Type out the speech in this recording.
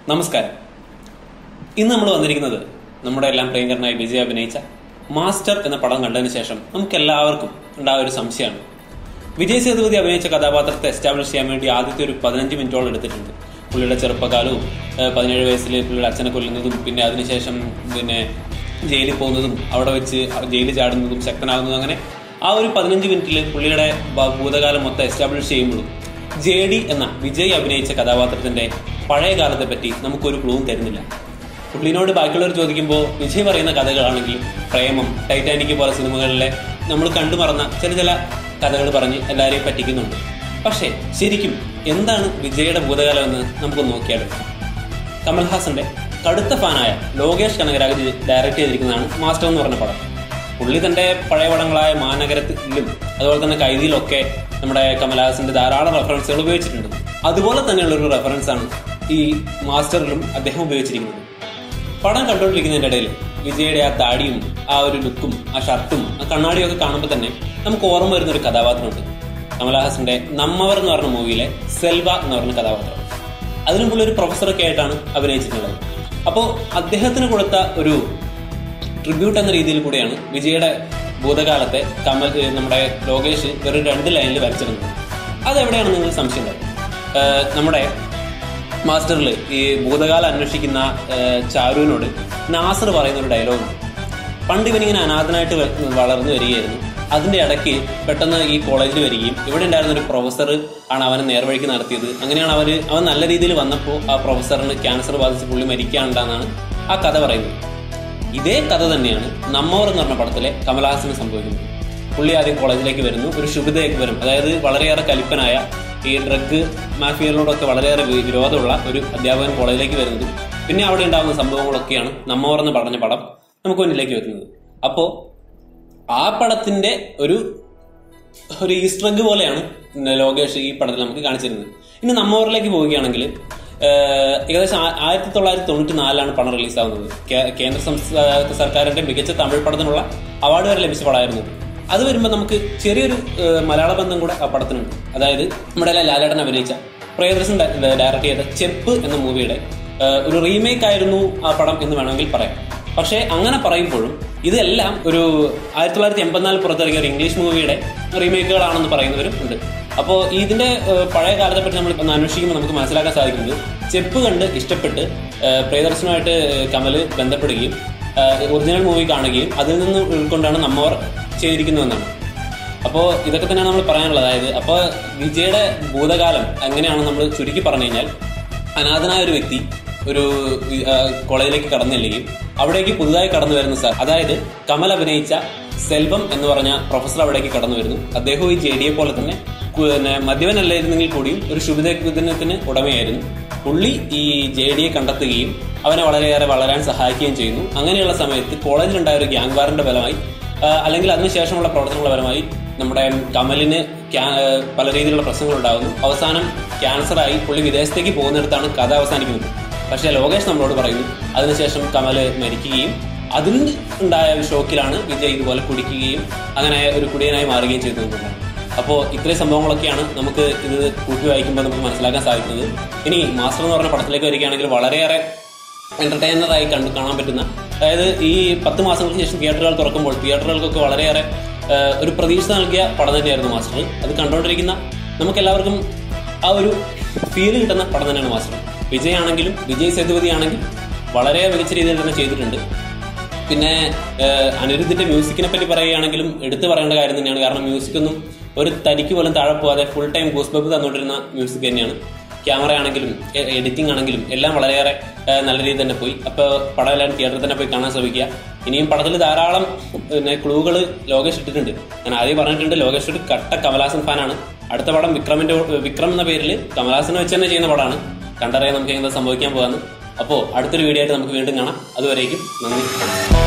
നമസ്കാരം ഇന്ന് നമ്മൾ വന്നിരിക്കുന്നത് നമ്മുടെ എല്ലാം പ്രിയങ്കരനായി വിജയ് അഭിനയിച്ച മാസ്റ്റർ എന്ന പടം കണ്ടതിന് ശേഷം നമുക്ക് എല്ലാവർക്കും ഉണ്ടായ ഒരു സംശയമാണ് വിജയ് സേതുപതി അഭിനയിച്ച കഥാപാത്രത്തെ എസ്റ്റാബ്ലിഷ് ചെയ്യാൻ വേണ്ടി ആദ്യത്തെ ഒരു പതിനഞ്ച് മിനിറ്റോളം എടുത്തിട്ടുണ്ട് പുള്ളിയുടെ ചെറുപ്പകാലവും ഏഹ് പതിനേഴ് വയസ്സിൽ പുള്ളിയുടെ അച്ഛനെ കൊല്ലുന്നതും പിന്നെ അതിനുശേഷം പിന്നെ ജയിലിൽ പോകുന്നതും അവിടെ വെച്ച് ജയിലിൽ ചാടുന്നതും ശക്തനാകുന്നതും അങ്ങനെ ആ ഒരു പതിനഞ്ച് മിനിറ്റിൽ പുള്ളിയുടെ ബ- ഭൂതകാലം മൊത്തം എസ്റ്റാബ്ലിഷ് ചെയ്യുമ്പോഴും ജെ ഡി എന്ന വിജയ് അഭിനയിച്ച കഥാപാത്രത്തിന്റെ പഴയ കാലത്തെ പറ്റി നമുക്കൊരു ക്ലൂവും തരുന്നില്ല പുള്ളിനോട് ബാക്കിയുള്ളവർ ചോദിക്കുമ്പോൾ വിജയ് പറയുന്ന കഥകളാണെങ്കിൽ പ്രേമം ടൈറ്റാനിക് പോലെ സിനിമകളിലെ നമ്മൾ കണ്ടുമറന്ന ചില ചില കഥകൾ പറഞ്ഞ് എല്ലാവരെയും പറ്റിക്കുന്നുണ്ട് പക്ഷേ ശരിക്കും എന്താണ് വിജയുടെ ഭൂതകാലം എന്ന് നമുക്ക് നോക്കിയാലോ കമൽഹാസന്റെ കടുത്ത ഫാനായ ലോകേഷ് കനകരാജ് ഡയറക്ട് ചെയ്തിരിക്കുന്നതാണ് മാസ്റ്റർ എന്ന് പറഞ്ഞ പടം പുള്ളി തന്റെ പഴയ പടങ്ങളായ മാനഗരത്തിലും അതുപോലെ തന്നെ കൈതിയിലൊക്കെ നമ്മുടെ കമൽഹാസന്റെ ധാരാളം റെഫറൻസുകൾ ഉപയോഗിച്ചിട്ടുണ്ട് അതുപോലെ തന്നെയുള്ള ഒരു റെഫറൻസ് ആണ് ഈ മാസ്റ്ററിലും അദ്ദേഹം ഉപയോഗിച്ചിരിക്കുന്നത് പടം കണ്ടുകൊണ്ടിരിക്കുന്നതിന്റെ ഇടയിൽ വിജയുടെ ആ താടിയും ആ ഒരു ലുക്കും ആ ഷർട്ടും ആ കണ്ണാടിയും ഒക്കെ കാണുമ്പോൾ തന്നെ നമുക്ക് ഓർമ്മ വരുന്ന ഒരു കഥാപാത്രമുണ്ട് കമലഹാസന്റെ നമ്മവർ എന്ന് പറഞ്ഞ മൂവിയിലെ സെൽവ എന്ന് പറഞ്ഞ കഥാപാത്രം അതിനും പുള്ളി ഒരു പ്രൊഫസറൊക്കെ ആയിട്ടാണ് അഭിനയിച്ചിട്ടുള്ളത് അപ്പോൾ അദ്ദേഹത്തിന് കൊടുത്ത ഒരു ട്രിബ്യൂട്ട് എന്ന രീതിയിൽ കൂടിയാണ് വിജയുടെ ഭൂതകാലത്തെ കമൽ ഏഹ് നമ്മുടെ ലോകേഷ് വെറും രണ്ട് ലൈനിൽ വരച്ചിരുന്നത് അതെവിടെയാണ് നിങ്ങൾ സംശയം ഉണ്ടാവും ഏഹ് നമ്മുടെ മാസ്റ്ററിൽ ഈ ഭൂതകാലം അന്വേഷിക്കുന്ന ഏഹ് ചാരുവിനോട് നാസർ പറയുന്ന ഒരു ഡയലോഗ് പണ്ട് ഇവനിങ്ങനെ അനാഥനായിട്ട് വ- വളർന്നു വരികയായിരുന്നു അതിന്റെ ഇടയ്ക്ക് പെട്ടെന്ന് ഈ കോളേജിൽ വരികയും ഇവിടെ ഉണ്ടായിരുന്ന ഒരു പ്രൊഫസർ ആണ് അവനെ നേർവഴിക്ക് നടത്തിയത് അങ്ങനെയാണ് അവര് അവൻ നല്ല രീതിയിൽ വന്നപ്പോൾ ആ പ്രൊഫസറിന് ക്യാൻസർ ബാധിച്ച് പുള്ളി മരിക്കാനുണ്ടെന്നാണ് ആ കഥ പറയുന്നത് ഇതേ കഥ തന്നെയാണ് നമ്മോർ എന്ന് പറഞ്ഞ പടത്തിലെ കമലഹാസന് സംഭവിക്കുന്നത് പുള്ളി ആദ്യം കോളേജിലേക്ക് വരുന്നു ഒരു ശുഭിതയൊക്കെ വരും അതായത് വളരെയേറെ കലിപ്പനായ ഈ ഡ്രഗ് മാഫിയകളോടൊക്കെ വളരെയേറെ വി- വിരോധമുള്ള ഒരു അധ്യാപകൻ കോളേജിലേക്ക് വരുന്നതും പിന്നെ അവിടെ ഉണ്ടാകുന്ന സംഭവങ്ങളൊക്കെയാണ് നമ്മോർ എന്ന് പറഞ്ഞ പടം നമുക്ക് മുന്നിലേക്ക് വെക്കുന്നത് അപ്പോ ആ പടത്തിന്റെ ഒരു ഒരു ഈസ്റ്റർ എഗ് പോലെയാണ് ഇന്ന് ലോകേഷ് ഈ പടത്തിൽ നമുക്ക് കാണിച്ചിരുന്നത് ഇനി നമ്മോറിലേക്ക് പോവുകയാണെങ്കിൽ ഏഹ്, ഏകദേശം ആ- ആയിരത്തി തൊള്ളായിരത്തി തൊണ്ണൂറ്റി നാലിലാണ് പടം റിലീസാവുന്നത് കേ- കേന്ദ്ര സംസ്ഥാന സർക്കാരിന്റെ മികച്ച തമിഴ് പടത്തിനുള്ള അവാർഡ് വരെ ലഭിച്ച പടമായിരുന്നു ഇത്. അത് വരുമ്പോൾ നമുക്ക് ചെറിയൊരു ഏഹ്, മലയാള ബന്ധം കൂടെ ആ പടത്തിനുണ്ട് അതായത് നമ്മുടെ ലാലേട്ടൻ അഭിനയിച്ച പ്രിയദർശൻ ഡയറക്ട് ചെയ്ത ചെപ്പ് എന്ന മൂവിയുടെ ഏഹ്, ഒരു റീമേക്ക് ആയിരുന്നു ആ പടം എന്ന് വേണമെങ്കിൽ പറയാം പക്ഷേ അങ്ങനെ പറയുമ്പോഴും ഇതെല്ലാം ഒരു ആയിരത്തി തൊള്ളായിരത്തി എൺപത്തിനാല് പുറത്തിറങ്ങിയ ഒരു ഇംഗ്ലീഷ് മൂവിയുടെ റീമേക്കുകളാണെന്ന് പറയുന്നവരും ഉണ്ട് അപ്പോൾ ഇതിന്റെ ഏഹ്, പഴയ കാലത്തെ പറ്റി നമ്മൾ ഒന്ന് അന്വേഷിക്കുമ്പോൾ നമുക്ക് മനസ്സിലാക്കാൻ സാധിക്കുന്നത് ചെപ്പ് കണ്ട് ഇഷ്ടപ്പെട്ട് ഏഹ്, പ്രിയദർശനുമായിട്ട് കമല് ബന്ധപ്പെടുകയും ഒറിജിനൽ മൂവി കാണുകയും അതിൽ നിന്ന് ഉൾക്കൊണ്ടാണ് നമ്മവർ ചെയ്തിരിക്കുന്നതെന്നാണ് അപ്പോൾ ഇതൊക്കെ തന്നെയാണ് നമ്മൾ പറയാനുള്ളത് അതായത് അപ്പോൾ വിജയുടെ ഭൂതകാലം എങ്ങനെയാണ് നമ്മൾ ചുരുക്കി പറഞ്ഞു കഴിഞ്ഞാൽ അനാഥനായ ഒരു വ്യക്തി ഒരു ആ, കോളേജിലേക്ക് കടന്നു ചെല്ലുകയും അവിടേക്ക് പുതുതായി കടന്നു വരുന്ന സാർ അതായത് കമൽ അഭിനയിച്ച സെൽവം എന്ന് പറഞ്ഞ പ്രൊഫസർ അവിടേക്ക് കടന്നു വരുന്നു അദ്ദേഹവും ഈ ജെ ഡിയെ പോലെ തന്നെ കു- പിന്നെ മദ്യവനല്ലായിരുന്നെങ്കിൽ കൂടിയും ഒരു ശുഭിതത്തിന് ഉടമയായിരുന്നു പുള്ളി ഈ ജെ ഡിയെ കണ്ടെത്തുകയും അവനെ വളരെയേറെ വളരാൻ സഹായിക്കുകയും ചെയ്യുന്നു അങ്ങനെയുള്ള സമയത്ത് കോളേജിലുണ്ടായ ഒരു ഗ്യാങ് വാറിന്റെ ഫലമായി ആ, അല്ലെങ്കിൽ അതിനുശേഷമുള്ള പ്രവർത്തനങ്ങളുടെ ഫലമായി നമ്മുടെ കമലിന് ക്യാ- ആ, പല രീതിയിലുള്ള പ്രശ്നങ്ങൾ ഉണ്ടാകുന്നു അവസാനം ക്യാൻസറായി പുള്ളി വിദേശത്തേക്ക് പോകുന്നിടത്താണ് കഥ അവസാനിക്കുന്നത് പക്ഷേ ലോകേഷ് നമ്മളോട് പറയുന്നു അതിനുശേഷം കമല് മരിക്കുകയും അതിൽ ഉണ്ടായ ഒരു ഷോക്കിലാണ് വിജയ് ഇതുപോലെ കുടിക്കുകയും അങ്ങനെ ഒരു കുടിയനായി മാറുകയും ചെയ്തതെന്നുള്ളതാണ് അപ്പോൾ ഇത്രയും സംഭവങ്ങളൊക്കെയാണ് നമുക്ക് ഇത് കൂട്ടി വായിക്കുമ്പോൾ നമുക്ക് മനസ്സിലാക്കാൻ സാധിക്കുന്നത് ഇനി മാസ്റ്റർ എന്ന് പറഞ്ഞ പടത്തിലേക്ക് വരികയാണെങ്കിൽ വളരെയേറെ എന്റർടൈനറായി കണ്ടു കാണാൻ പറ്റുന്ന അതായത് ഈ പത്ത് മാസങ്ങൾക്ക് ശേഷം തിയേറ്ററുകൾ തുറക്കുമ്പോൾ തിയേറ്ററുകൾക്കൊക്കെ വളരെയേറെ ആ, ഒരു പ്രതീക്ഷ നൽകിയ പടം തന്നെയായിരുന്നു മാസ്റ്റർ അത് കണ്ടുകൊണ്ടിരിക്കുന്ന നമുക്ക് എല്ലാവർക്കും ആ ഒരു ഫീല് കിട്ടുന്ന പടം തന്നെയാണ് മാസ്റ്റർ വിജയ് ആണെങ്കിലും വിജയ് സേതുപതി ആണെങ്കിലും വളരെ മികച്ച രീതിയിൽ തന്നെ ചെയ്തിട്ടുണ്ട് പിന്നെ ഏഹ്, അനിരുദ്ധിന്റെ മ്യൂസിക്കിനെ പറ്റി പറയുകയാണെങ്കിലും എടുത്തു പറയേണ്ട കാര്യം തന്നെയാണ് കാരണം മ്യൂസിക് ഒന്നും ഒരു തനിക്ക് പോലും താഴെ പോകാതെ ഫുൾ ടൈം ഗൂസ് ബബ് തന്നുകൊണ്ടിരുന്ന മ്യൂസിക് തന്നെയാണ് ക്യാമറ ആണെങ്കിലും എഡിറ്റിംഗ് ആണെങ്കിലും എല്ലാം വളരെയേറെ ഏഹ്, നല്ല രീതിയിൽ തന്നെ പോയി അപ്പോൾ പടം എല്ലാവരും തിയേറ്ററിൽ തന്നെ പോയി കാണാൻ ശ്രമിക്കുക ഇനിയും പടത്തിൽ ധാരാളം പിന്നെ ക്ലൂകൾ ലോകേഷ് ഇട്ടിട്ടുണ്ട് ഞാൻ ആദ്യം പറഞ്ഞിട്ടുണ്ട് ലോകേഷ് ഒരു കട്ട കമലഹാസൻ ഫാനാണ് അടുത്ത പടം വിക്രമിന്റെ വിക്രം എന്ന പേരിൽ കമലഹാസനെ വെച്ച് തന്നെ ചെയ്യുന്ന പടമാണ് കണ്ടറിയാൻ നമുക്ക് എന്താ സംഭവിക്കാൻ പോകാന്ന് അപ്പോൾ അടുത്തൊരു വീഡിയോ ആയിട്ട് നമുക്ക് വീണ്ടും കാണാം അതുവരേക്കും നന്ദി